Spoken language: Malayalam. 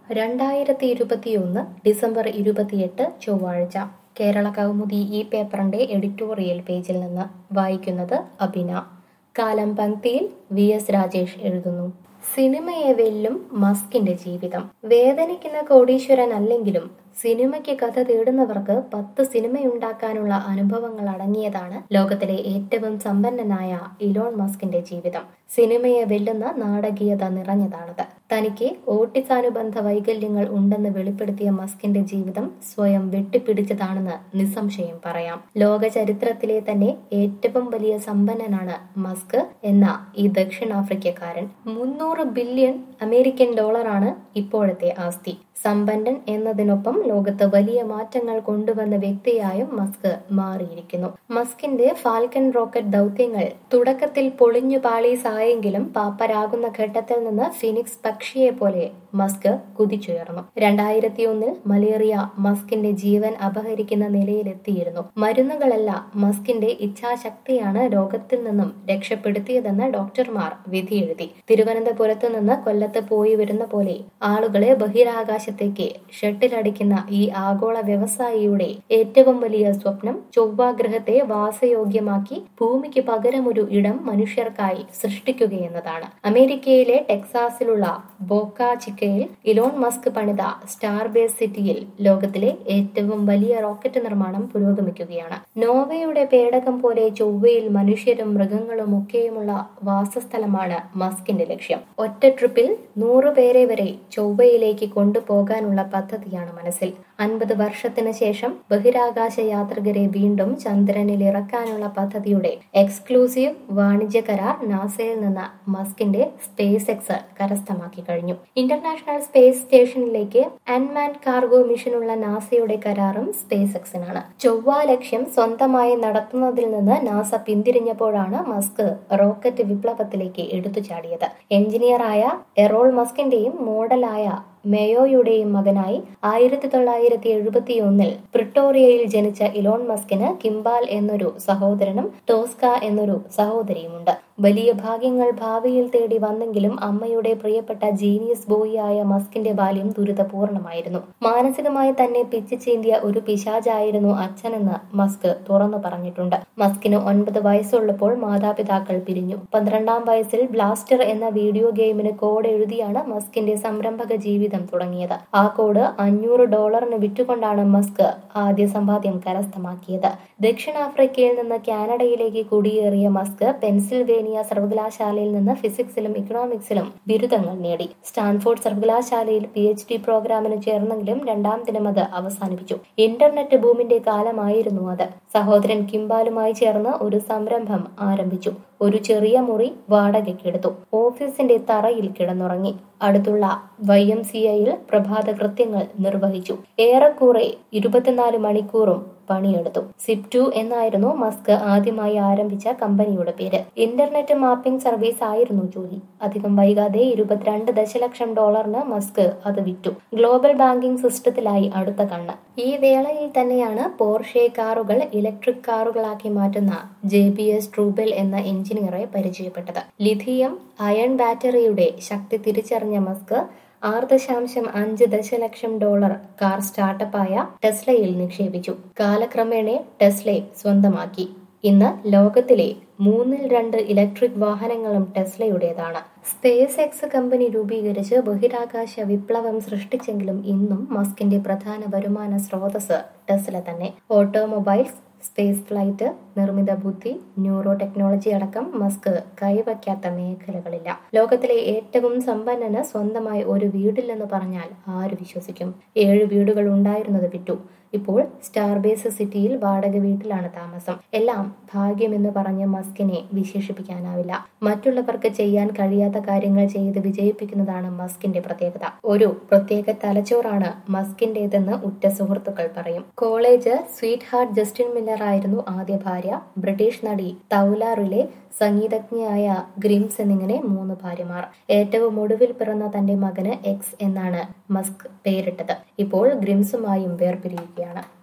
രണ്ടായിരത്തി ഇരുപത്തിയൊന്ന് ഡിസംബർ ഇരുപത്തിയെട്ട് ചൊവ്വാഴ്ച കേരള കൗമുദി ഈ പേപ്പറിന്റെ എഡിറ്റോറിയൽ പേജിൽ നിന്ന് വായിക്കുന്നത് അബിന കാലം പങ്ക്തിയിൽ വി എസ് രാജേഷ് എഴുതുന്നു സിനിമയെ വെല്ലും മസ്കിന്റെ ജീവിതം വേദനിക്കുന്ന കോടീശ്വരനല്ലെങ്കിലും സിനിമയ്ക്ക് കഥ തേടുന്നവർക്ക് പത്ത് സിനിമയുണ്ടാക്കാനുള്ള അനുഭവങ്ങൾ അടങ്ങിയതാണ് ലോകത്തിലെ ഏറ്റവും സമ്പന്നനായ ഇലോൺ മസ്കിന്റെ ജീവിതം സിനിമയെ വെല്ലുന്ന നാടകീയത നിറഞ്ഞതാണത് തനിക്ക് ഓട്ടിസാനുബന്ധ വൈകല്യങ്ങൾ ഉണ്ടെന്ന് വെളിപ്പെടുത്തിയ മസ്കിന്റെ ജീവിതം സ്വയം വെട്ടിപ്പിടിച്ചതാണെന്ന് നിസ്സംശയം പറയാം ലോക ചരിത്രത്തിലെ തന്നെ ഏറ്റവും വലിയ സമ്പന്നനാണ് മസ്ക് എന്ന ഈ ദക്ഷിണാഫ്രിക്കക്കാരൻ മുന്നൂറ് ബില്യൺ അമേരിക്കൻ ഡോളറാണ് ഇപ്പോഴത്തെ ആസ്തി സമ്പന്നൻ എന്നതിനൊപ്പം ലോകത്ത് വലിയ മാറ്റങ്ങൾ കൊണ്ടുവന്ന വ്യക്തിയായും മസ്ക് മാറിയിരിക്കുന്നു മസ്കിന്റെ ഫാൽക്കൺ റോക്കറ്റ് ദൗത്യങ്ങൾ തുടക്കത്തിൽ പൊളിഞ്ഞു പാളീസായെങ്കിലും പാപ്പരാകുന്ന ഘട്ടത്തിൽ നിന്ന് ഫിനിക്സ് പക്ഷിയെ പോലെ മസ്ക് കുതിച്ചുയർന്നു രണ്ടായിരത്തി ഒന്നിൽ മലേറിയ മസ്കിന്റെ ജീവൻ അപഹരിക്കുന്ന നിലയിലെത്തിയിരുന്നു മരുന്നുകളല്ല മസ്കിന്റെ ഇച്ഛാശക്തിയാണ് രോഗത്തിൽ നിന്നും രക്ഷപ്പെടുത്തിയതെന്ന് ഡോക്ടർമാർ വിധിയെഴുതി തിരുവനന്തപുരത്ത് നിന്ന് കൊല്ലത്ത് പോയി വരുന്ന പോലെ ആളുകളെ ബഹിരാകാശത്തേക്ക് ഷട്ടിലടിക്കുന്ന ഈ ആഗോള വ്യവസായിയുടെ ഏറ്റവും വലിയ സ്വപ്നം ചൊവ്വാഗ്രഹത്തെ വാസയോഗ്യമാക്കി ഭൂമിക്ക് പകരമൊരു ഇടം മനുഷ്യർക്കായി സൃഷ്ടിക്കുകയെന്നതാണ് അമേരിക്കയിലെ ടെക്സാസിലുള്ള ബോക്ക ചിക്കയിൽ ഇലോൺ മസ്ക് പണിത സ്റ്റാർബേസ് സിറ്റിയിൽ ലോകത്തിലെ ഏറ്റവും വലിയ റോക്കറ്റ് നിർമ്മാണം പുരോഗമിക്കുകയാണ് നോവയുടെ പേടകം പോലെ ചൊവ്വയിൽ മനുഷ്യരും മൃഗങ്ങളും ഒക്കെയുമുള്ള വാസസ്ഥലമാണ് മസ്കിന്റെ ലക്ഷ്യം ഒറ്റ ട്രിപ്പിൽ നൂറ് പേരെ വരെ ചൊവ്വയിലേക്ക് കൊണ്ടുപോകാനുള്ള പദ്ധതിയാണ് മനസ്സിൽ അൻപത് വർഷത്തിന് ശേഷം ബഹിരാകാശ യാത്രികരെ വീണ്ടും ചന്ദ്രനിൽ ഇറക്കാനുള്ള പദ്ധതിയുടെ എക്സ്ക്ലൂസീവ് വാണിജ്യ കരാർ നാസയിൽ നിന്ന് മസ്കിന്റെ സ്പേസ് എക്സ് കരസ്ഥമാക്കി കഴിഞ്ഞു ഇന്റർനാഷണൽ സ്പേസ് സ്റ്റേഷനിലേക്ക് അൻമാൻ കാർഗോ മിഷനുള്ള നാസയുടെ കരാറും സ്പേസ് എക്സിനാണ് ചൊവ്വ ലക്ഷ്യം സ്വന്തമായി നടത്തുന്നതിൽ നിന്ന് നാസ പിന്തിരിഞ്ഞപ്പോഴാണ് മസ്ക് റോക്കറ്റ് വിപ്ലവത്തിലേക്ക് എടുത്തുചാടിയത് എഞ്ചിനീയറായ എറോൾ മസ്കിന്റെയും മോഡലായ മേയോയുടെയും മകനായി ആയിരത്തി തൊള്ളായിരത്തി എഴുപത്തി ഒന്നിൽ പ്രിട്ടോറിയയിൽ ജനിച്ച ഇലോൺ മസ്കിന് കിംബാൽ എന്നൊരു സഹോദരനും ടോസ്ക എന്നൊരു സഹോദരിയുമുണ്ട് വലിയ ഭാഗ്യങ്ങൾ ഭാവിയിൽ തേടി വന്നെങ്കിലും അമ്മയുടെ പ്രിയപ്പെട്ട ജീനിയസ് ബോയിയായ മസ്കിന്റെ ബാല്യം ദുരിതപൂർണമായിരുന്നു മാനസികമായി തന്നെ പിച്ചു ചീന്തിയ ഒരു പിശാചായിരുന്നു അച്ഛനെന്ന് മസ്ക് തുറന്നു പറഞ്ഞിട്ടുണ്ട് മസ്കിന് ഒൻപത് വയസ്സുള്ളപ്പോൾ മാതാപിതാക്കൾ പിരിഞ്ഞു പന്ത്രണ്ടാം വയസ്സിൽ ബ്ലാസ്റ്റർ എന്ന വീഡിയോ ഗെയിമിന് കോഡ് എഴുതിയാണ് മസ്കിന്റെ സംരംഭക ജീവിതം തുടങ്ങിയത് ആ കോഡ് അഞ്ഞൂറ് ഡോളറിന് വിറ്റുകൊണ്ടാണ് മസ്ക് ആദ്യ സമ്പാദ്യം കരസ്ഥമാക്കിയത് ദക്ഷിണാഫ്രിക്കയിൽ നിന്ന് കാനഡയിലേക്ക് കുടിയേറിയ മസ്ക് പെൻസിൽവേനിയ സർവകലാശാലയിൽ നിന്ന് ഫിസിക്സിലും ഇക്കണോമിക്സിലും ബിരുദങ്ങൾ നേടി സ്റ്റാൻഫോർഡ് സർവകലാശാലയിൽ പി എച്ച് ഡി പ്രോഗ്രാമിന് ചേർന്നെങ്കിലും രണ്ടാം ദിനം അത് അവസാനിപ്പിച്ചു ഇന്റർനെറ്റ് ബൂമിന്റെ കാലമായിരുന്നു അത് സഹോദരൻ കിംബാലുമായി ചേർന്ന് ഒരു സംരംഭം ആരംഭിച്ചു ഒരു ചെറിയ മുറി വാടകയ്ക്കെടുത്തു ഓഫീസിന്റെ തറയിൽ കിടന്നുറങ്ങി അടുത്തുള്ള വൈ എം സി ഐയിൽ പ്രഭാത കൃത്യങ്ങൾ നിർവഹിച്ചു ഏറെക്കുറെ ഇരുപത്തിനാല് മണിക്കൂറും പണിയെടുത്തു സിപ് ടു എന്നായിരുന്നു മസ്ക് ആദ്യമായി ആരംഭിച്ച കമ്പനിയുടെ പേര് ഇന്റർനെറ്റ് മാപ്പിംഗ് സർവീസ് ആയിരുന്നു ജോലി അധികം വൈകാതെ ഇരുപത്തിരണ്ട് ദശലക്ഷം ഡോളറിന് മസ്ക് അത് വിറ്റു ഗ്ലോബൽ ബാങ്കിംഗ് സിസ്റ്റത്തിലായി അടുത്ത കണ്ണ് ഈ വേളയിൽ തന്നെയാണ് പോർഷെ കാറുകൾ ഇലക്ട്രിക് കാറുകളാക്കി മാറ്റുന്ന ജെ ബി എസ് ട്രൂബെൽ എന്ന എഞ്ചിനീയറെ പരിചയപ്പെട്ടത് ലിഥിയം അയൺ ബാറ്ററിയുടെ ശക്തി തിരിച്ചറിഞ്ഞ മസ്ക് ആറ് ദശാംശം അഞ്ച് ദശലക്ഷം ഡോളർ കാർ സ്റ്റാർട്ടപ്പായ ടെസ്ലയിൽ നിക്ഷേപിച്ചു കാലക്രമേണ ടെസ്ലെ സ്വന്തമാക്കി ഇന്ന് ലോകത്തിലെ മൂന്നിൽ രണ്ട് ഇലക്ട്രിക് വാഹനങ്ങളും ടെസ്ലയുടേതാണ് സ്പേസ് എക്സ് കമ്പനി രൂപീകരിച്ച് ബഹിരാകാശ വിപ്ലവം സൃഷ്ടിച്ചെങ്കിലും ഇന്നും മസ്കിന്റെ പ്രധാന വരുമാന സ്രോതസ് ടെസ്ല തന്നെ ഓട്ടോമൊബൈൽസ് സ്പേസ് ഫ്ലൈറ്റ് നിർമ്മിത ബുദ്ധി ന്യൂറോ ടെക്നോളജി അടക്കം മസ്ക് കൈവയ്ക്കാത്ത മേഖലകളില്ല ലോകത്തിലെ ഏറ്റവും സമ്പന്നന് സ്വന്തമായി ഒരു വീടില്ലെന്ന് പറഞ്ഞാൽ ആര് വിശ്വസിക്കും ഏഴ് വീടുകൾ ഉണ്ടായിരുന്നത് വിറ്റു ഇപ്പോൾ സ്റ്റാർബേസ് സിറ്റിയിൽ വാടക വീട്ടിലാണ് താമസം എല്ലാം ഭാഗ്യമെന്ന് പറഞ്ഞ മസ്കിനെ വിശേഷിപ്പിക്കാനാവില്ല മറ്റുള്ളവർക്ക് ചെയ്യാൻ കഴിയാത്ത കാര്യങ്ങൾ ചെയ്ത് വിജയിപ്പിക്കുന്നതാണ് മസ്കിന്റെ പ്രത്യേകത ഒരു പ്രത്യേക തലച്ചോറാണ് മസ്കിന്റേതെന്ന് ഉറ്റ സുഹൃത്തുക്കൾ പറയും college sweetheart Justine Miller ആയിരുന്നു ആദ്യ ഭാര്യ ബ്രിട്ടീഷ് നടി തൗലാറിലെ സംഗീതജ്ഞയായ ഗ്രിംസ് എന്നിങ്ങനെ മൂന്ന് ഭാര്യമാർ ഏറ്റവും ഒടുവിൽ പിറന്ന തന്റെ മകന് എക്സ് എന്നാണ് മസ്ക് പേരിട്ടത് ഇപ്പോൾ ഗ്രിംസുമായും വേർപിരിയുകയാണ്